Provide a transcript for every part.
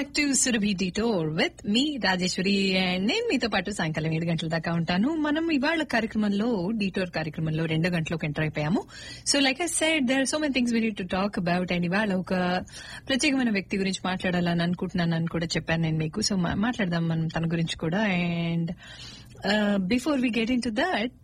Back to Surabhi detour with me Rajeshwari and నేను మీతో పాటు సాయంకాలం ఏడు గంటల దాకా ఉంటాను మనం ఇవాళ కార్యక్రమంలో డిటోర్ కార్యక్రమంలో రెండు గంటలకు ఎంటర్ అయిపోయాము so like I said there so many things we need to talk about and ఇవాళ ఒక ప్రత్యేకమైన వ్యక్తి గురించి మాట్లాడాలని అనుకుంటున్నాను అని కూడా చెప్పాను నేను మీకు సో మాట్లాడదాం మనం తన గురించి కూడా and before we get in to that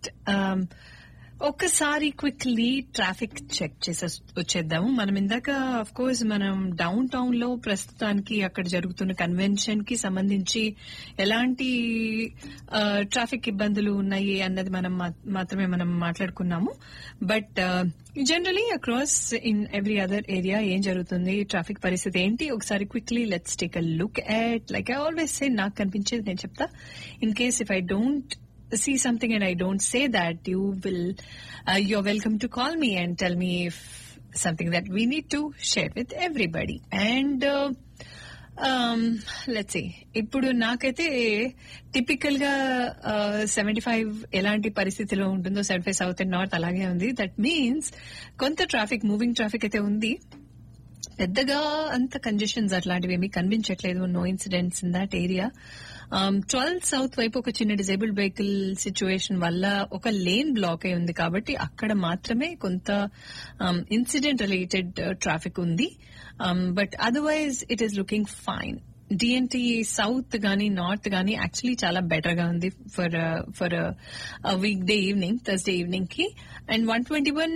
ఒక్కసారి క్విక్లీ ట్రాఫిక్ చెక్ చేసి వచ్చేద్దాము మనం ఇందాక అఫ్ కోర్స్ మనం డౌన్ టౌన్ లో ప్రస్తుతానికి అక్కడ జరుగుతున్న కన్వెన్షన్ కి సంబంధించి ఎలాంటి ట్రాఫిక్ ఇబ్బందులు ఉన్నాయి అన్నది మనం మాత్రమే మనం మాట్లాడుకున్నాము but generally across in every other area ఏం జరుగుతుంది ట్రాఫిక్ పరిస్థితి ఏంటి ఒకసారి quickly let's take a look at like I always say నాకు కనిపించేది నేను చెప్తా in case if I don't see something and I don't say that, you will, uh, you're welcome to call me and tell me if something that we need to share with everybody. And, uh, um, let's see. ఇప్పుడు నాకైతే typical గా seventy five ఎలాంటి పరిస్థితిలో ఉంటుందో seventy five south and north అలాగే ఉంది that means కొంత traffic moving traffic అయితే ఉంది పెద్దగా అంత కంజెషన్స్ అట్లాంటివి ఏమీ కనిపించట్లేదు no incidents in that area twelve south వైపు ఒక చిన్న డిజేబుల్డ్ వెహికల్ సిచ్యువేషన్ వల్ల ఒక లేన్ బ్లాక్ అయి ఉంది కాబట్టి అక్కడ మాత్రమే కొంత ఇన్సిడెంట్ రిలేటెడ్ ట్రాఫిక్ ఉంది but otherwise it is looking fine DNT south గానీ నార్త్ గానీ యాక్చువల్లీ చాలా బెటర్ గా ఉంది for for weekday evening Thursday evening కి and one twenty one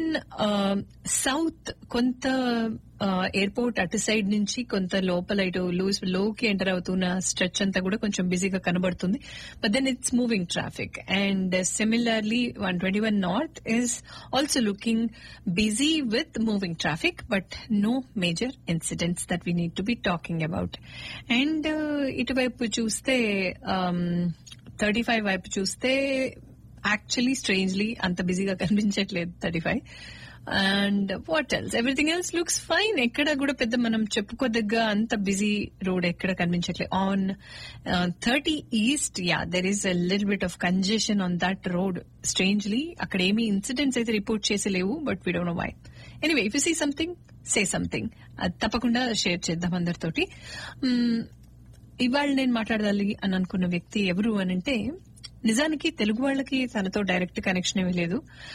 south కొంత ఎయిర్పోర్ట్ అటు సైడ్ నుంచి కొంత లోపల ఇటు లూస్ లోకి ఎంటర్ అవుతున్న స్ట్రెచ్ అంతా కూడా కొంచెం బిజీగా కనబడుతుంది but then it's moving traffic and similarly one twenty one north is also looking busy with moving traffic but no major incidents that we need to be talking about and ఇటువైపు చూస్తే thirty five వైపు చూస్తే actually strangely అంత బిజీగా కనిపించట్లేదు thirty five and what else everything else looks fine ఎక్కడ కూడా పెద్ద మనం చెప్పుకోదగ్గ అంత బిజీ రోడ్ ఎక్కడ కనిపించట్లేదు on thirty east yeah there is a లిల్ bit of congestion on that road strangely అక్కడ ఏమీ ఇన్సిడెంట్స్ అయితే రిపోర్ట్ చేసి లేవు but we don't know why anyway if you see something say something అది తప్పకుండా షేర్ చేద్దాం అందరితోటి ఇవాళ నేను మాట్లాడాలి అని అనుకున్న వ్యక్తి ఎవరు అని అంటే నిజానికి తెలుగు వాళ్ళకి తనతో డైరెక్ట్ కనెక్షన్ ఏమీ లేదు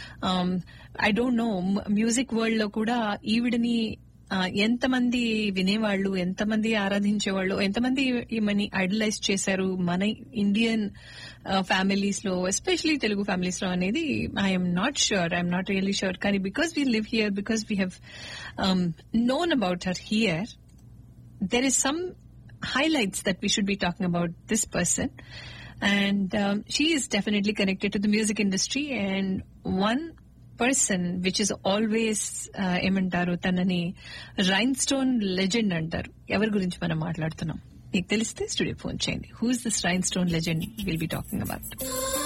I don't know music world లో కూడా ఈవిడని ఎంతమంది వినేవాళ్ళు ఎంతమంది ఆరాధించేవాళ్ళు ఎంతమంది ఈమెని ఐడలైజ్ చేశారు మన ఇండియన్ ఫ్యామిలీస్ లో ఎస్పెషలీ తెలుగు ఫ్యామిలీస్ లో అనేది I'm not sure I'm not really sure కానీ because we live here because we have known about her here there is some highlights that we should be talking about this person. And um, she is definitely connected to the music industry. And one person which is always ఏమంటారు తనని rain rhinestone legend అంటారు ఎవరి గురించి మనం మాట్లాడుతున్నాం మీకు తెలిస్తే studio phone చేయండి who is this rhinestone legend will be talking about